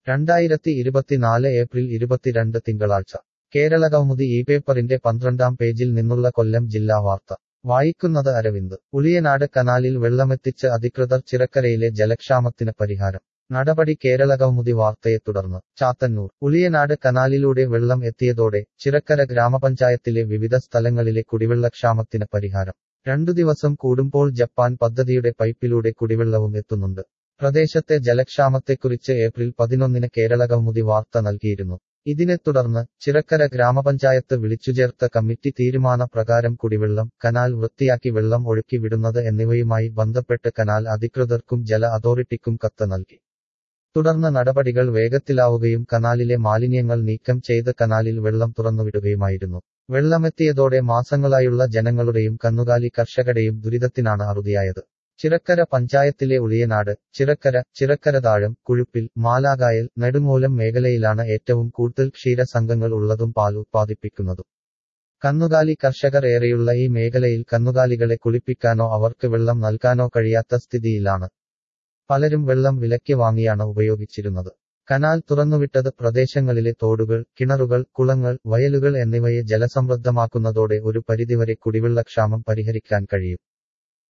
രണ്ടായിരത്തി ഇരുപത്തിനാല് ഏപ്രിൽ ഇരുപത്തിരണ്ട് തിങ്കളാഴ്ച കേരളകൗമുദി ഈ പേപ്പറിന്റെ പന്ത്രണ്ടാം പേജിൽ നിന്നുള്ള കൊല്ലം ജില്ലാ വാർത്ത വായിക്കുന്നത് അരവിന്ദ് ഉളിയനാട് കനാലിൽ വെള്ളമെത്തിച്ച് അധികൃതർ ചിറക്കരയിലെ ജലക്ഷാമത്തിന് പരിഹാരം നടപടി കേരളകൗമുദി വാർത്തയെ തുടർന്ന് ചാത്തന്നൂർ ഉളിയനാട് കനാലിലൂടെ വെള്ളം എത്തിയതോടെ ചിറക്കര ഗ്രാമപഞ്ചായത്തിലെ വിവിധ സ്ഥലങ്ങളിലെ കുടിവെള്ളക്ഷാമത്തിന് പരിഹാരം രണ്ടു ദിവസം കൂടുമ്പോൾ ജപ്പാൻ പദ്ധതിയുടെ പൈപ്പിലൂടെ കുടിവെള്ളവും എത്തുന്നുണ്ട് പ്രദേശത്തെ ജലക്ഷാമത്തെക്കുറിച്ച് ഏപ്രിൽ പതിനൊന്നിന് കേരളകൗമുദി വാർത്ത നൽകിയിരുന്നു ഇതിനെ തുടർന്ന് ചിറക്കര ഗ്രാമപഞ്ചായത്ത് വിളിച്ചുചേർത്ത കമ്മിറ്റി തീരുമാന പ്രകാരം കുടിവെള്ളം കനാൽ വൃത്തിയാക്കി വെള്ളം ഒഴുക്കി വിടുന്നത് എന്നിവയുമായി ബന്ധപ്പെട്ട് കനാൽ അധികൃതർക്കും ജല അതോറിറ്റിക്കും കത്ത് നൽകി തുടർന്ന് നടപടികൾ വേഗത്തിലാവുകയും കനാലിലെ മാലിന്യങ്ങൾ നീക്കം ചെയ്ത് കനാലിൽ വെള്ളം തുറന്നുവിടുകയുമായിരുന്നു വെള്ളമെത്തിയതോടെ മാസങ്ങളായുള്ള ജനങ്ങളുടെയും കന്നുകാലി കർഷകരുടെയും ദുരിതത്തിനാണ് അറുതിയായത് ചിറക്കര പഞ്ചായത്തിലെ ഉളിയനാട് ചിറക്കര ചിറക്കര താഴം കുഴുപ്പിൽ മാലാകായൽ നെടുങ്ങോലം മേഖലയിലാണ് ഏറ്റവും കൂടുതൽ ക്ഷീരസംഘങ്ങൾ ഉള്ളതും പാൽ ഉത്പാദിപ്പിക്കുന്നതും കന്നുകാലി കർഷകർ ഏറെയുള്ള ഈ മേഖലയിൽ കന്നുകാലികളെ കുളിപ്പിക്കാനോ അവർക്ക് വെള്ളം നൽകാനോ കഴിയാത്ത സ്ഥിതിയിലാണ് പലരും വെള്ളം വിലയ്ക്ക് വാങ്ങിയാണ് ഉപയോഗിച്ചിരുന്നത് കനാൽ തുറന്നുവിട്ടത് പ്രദേശങ്ങളിലെ തോടുകൾ കിണറുകൾ കുളങ്ങൾ വയലുകൾ എന്നിവയെ ജലസമൃദ്ധമാക്കുന്നതോടെ ഒരു പരിധിവരെ കുടിവെള്ളക്ഷാമം പരിഹരിക്കാൻ കഴിയും